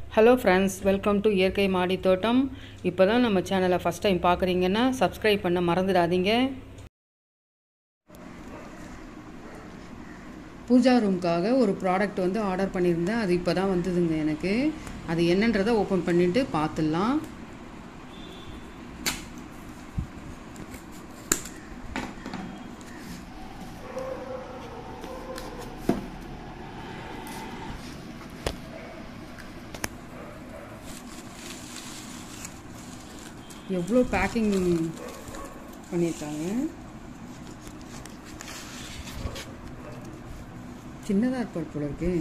hello friends welcome to இயற்கை மாடி தோட்டம் இப்போ தான் நம்ம சேனலை ஃபஸ்ட் டைம் பார்க்குறீங்கன்னா சப்ஸ்கிரைப் பண்ண மறந்துடாதீங்க பூஜா ரூம்க்காக ஒரு ப்ராடக்ட் வந்து ஆர்டர் பண்ணியிருந்தேன் அது இப்போ தான் வந்ததுங்க எனக்கு அது என்னன்றதை ஓப்பன் பண்ணிவிட்டு பார்த்துடலாம் எவ்வளோ பேக்கிங் பண்ணியிருக்காங்க சின்னதாக இருப்பார் போல இருக்கு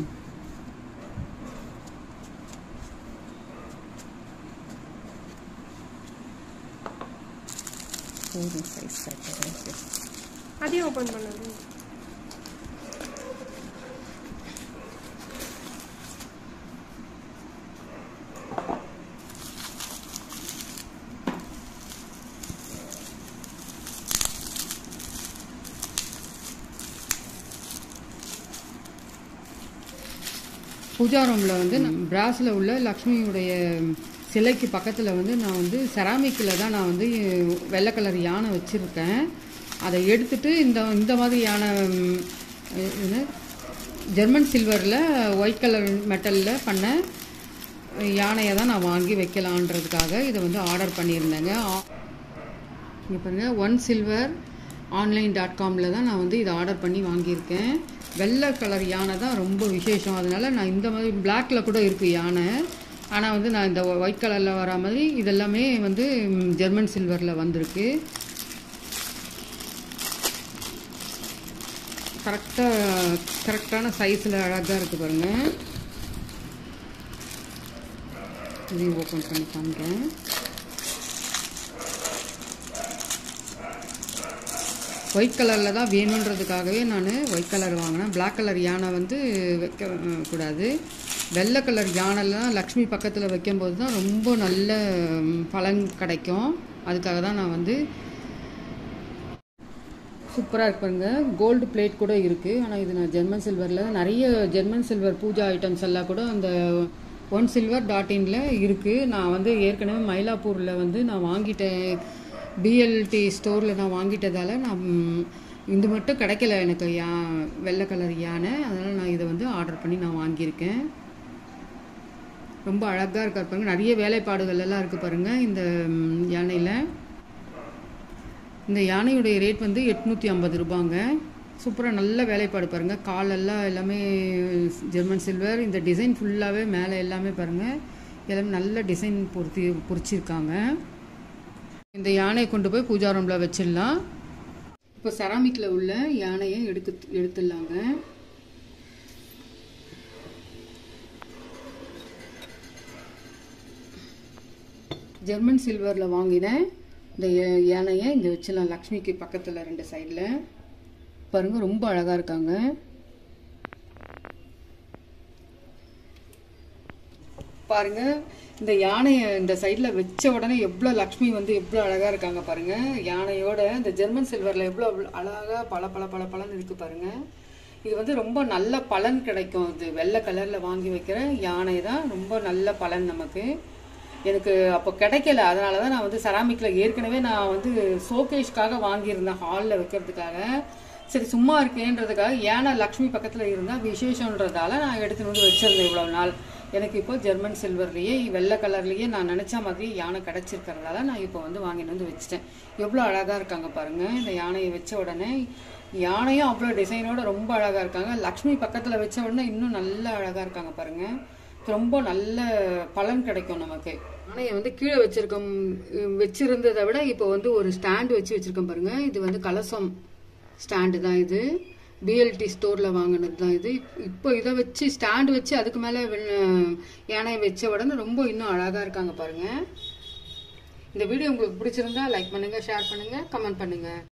போதும் சைஸ் கரெக்டாக அதையும் ஓப்பன் பண்ணது பூஜா ரூமில் வந்து பிராஸில் உள்ள லக்ஷ்மியுடைய சிலைக்கு பக்கத்தில் வந்து நான் வந்து செராமிக்கில் தான் நான் வந்து வெள்ளை கலர் யானை வச்சுருக்கேன் அதை எடுத்துட்டு இந்த இந்த மாதிரி யானை ம், இது ஜெர்மன் சில்வரில் ஒயிட் கலர் மெட்டலில் பண்ண யானையை தான் நான் வாங்கி வைக்கலான்றதுக்காக இதை வந்து ஆர்டர் பண்ணியிருந்தேங்க ஆ- இங்கே பாருங்கள் ஒன் சில்வர் ஆன்லைன் டாட் காமில் தான் நான் வந்து இதை ஆர்டர் பண்ணி வாங்கியிருக்கேன் வெள்ளை கலர் யானை தான் ரொம்ப விசேஷம் அதனால நான் இந்த மாதிரி பிளாக்ல கூட இருக்குது யானை ஆனால் வந்து நான் இந்த ஒயிட் கலரில் வர மாதிரி இதெல்லாமே வந்து ம், ஜெர்மன் சில்வரில் வந்திருக்கு கரெக்டாக கரெக்டான சைஸில் அழகாக இருக்குது பாருங்கள் இதையும் ஓப்பன் பண்ணி காமிக்கிறேன் ஒயிட் கலரில் தான் வேணுன்றதுக்காகவே நான் ஒயிட் கலர் வாங்கினேன் Black கலர் யானை வந்து வைக்க அஹ், கூடாது வெள்ளை கலர் யானைலாம் லக்ஷ்மி பக்கத்தில் வைக்கும்போது தான் ரொம்ப நல்ல ம், பலன் கிடைக்கும் அதுக்காக தான் நான் வந்து சூப்பராக இருப்பாங்க கோல்டு பிளேட் கூட இருக்குது ஆனால் இது நான் ஜெர்மன் சில்வரில் நிறைய ஜெர்மன் சில்வர் பூஜா ஐட்டம்ஸ் எல்லாம் கூட அந்த ஒன் சில்வர் டாட் இனில் இருக்குது நான் வந்து ஏற்கனவே மயிலாப்பூரில் வந்து நான் வாங்கிட்டேன் பிஎல்டி ஸ்டோரில் நான் வாங்கிட்டதால நான் ம், இது மட்டும் கிடைக்கல எனக்கு யா வெள்ளை கலர் யானை அதனால் நான் இதை வந்து ஆர்டர் பண்ணி நான் வாங்கியிருக்கேன் ரொம்ப அழகாக இருக்கா பாருங்க நிறைய வேலைப்பாடுகள் எல்லாம் இருக்குது பாருங்கள் இந்த ம், யானையில் இந்த யானையுடைய ரேட் வந்து எட்நூற்றி ஐம்பது ரூபாங்க சூப்பராக நல்ல வேலைப்பாடு பாருங்கள் காலெல்லாம் எல்லாமே ஜெர்மன் சில்வர் இந்த டிசைன் ஃபுல்லாகவே மேலே எல்லாமே பாருங்கள் எல்லாமே நல்ல டிசைன் பொருத்தி பொறிச்சிருக்காங்க இந்த யானையை கொண்டு போய் பூஜா ரூமில் வச்சிடலாம் இப்போ செராமிக்கில் உள்ள யானையை எடுத்து எடுத்துடலாங்க ஜெர்மன் சில்வரில் வாங்கினேன் இந்த யா- யானையை இங்கே வச்சிடலாம் லக்ஷ்மிக்கு பக்கத்தில் ரெண்டு சைடில் பாருங்க ரொம்ப அழகாக இருக்காங்க பாருங்க இந்த யானையை இந்த சைடில் வச்ச உடனே எவ்வளோ லக்ஷ்மி வந்து எவ்வளோ அழகாக இருக்காங்க பாருங்க யானையோட இந்த ஜெர்மன் சில்வரில் எவ்வளோ அழகாக பல பல பல பலன்னு இருக்கு பாருங்க இது வந்து ரொம்ப நல்ல பலன் கிடைக்கும் இது வெள்ளை கலரில் வாங்கி வைக்கிற யானை தான் ரொம்ப நல்ல பலன் நமக்கு எனக்கு அப்போ கிடைக்கல அதனால தான் நான் வந்து செராமிக்கில் ஏற்கனவே நான் வந்து ஷோகேஷ்காக வாங்கியிருந்தேன் ஹாலில் வைக்கிறதுக்காக சரி சும்மா இருக்கேன்றதுக்காக ஏன்னா லக்ஷ்மி பக்கத்தில் இருந்தால் விசேஷன்றதால நான் எடுத்துன்னு வந்து வச்சிருந்தேன் இவ்வளோ நாள் எனக்கு இப்போ ஜெர்மன் சில்வர்லேயே வெள்ளை கலர்லேயே நான் நினச்ச மாதிரி யானை கிடச்சிருக்கிறதால நான் இப்போ வந்து வாங்கிட்டு வந்து வச்சுட்டேன் எவ்வளோ அழகாக இருக்காங்க பாருங்கள் இந்த யானையை வச்ச உடனே யானையும் அவ்வளோ டிசைனோட ரொம்ப அழகாக இருக்காங்க லக்ஷ்மி பக்கத்தில் வச்ச உடனே இன்னும் நல்ல அழகாக இருக்காங்க பாருங்கள் ரொம்ப நல்ல பலன் கிடைக்கும் நமக்கு யானையை வந்து கீழே வச்சிருக்கோம் வச்சிருந்ததை விட இப்போ வந்து ஒரு ஸ்டாண்ட் வச்சு வச்சிருக்கோம் பாருங்க இது வந்து கலசம் ஸ்டாண்டு தான் இது பிஎல்டி ஸ்டோரில் வாங்கினது தான் இது இப்போ இதை வச்சு ஸ்டாண்டு வச்சு அதுக்கு மேலே யானையை வச்ச உடனே ரொம்ப இன்னும் அழகாக இருக்காங்க பாருங்க இந்த வீடியோ உங்களுக்கு பிடிச்சிருந்தா லைக் பண்ணுங்க ஷேர் பண்ணுங்க கமெண்ட் பண்ணுங்க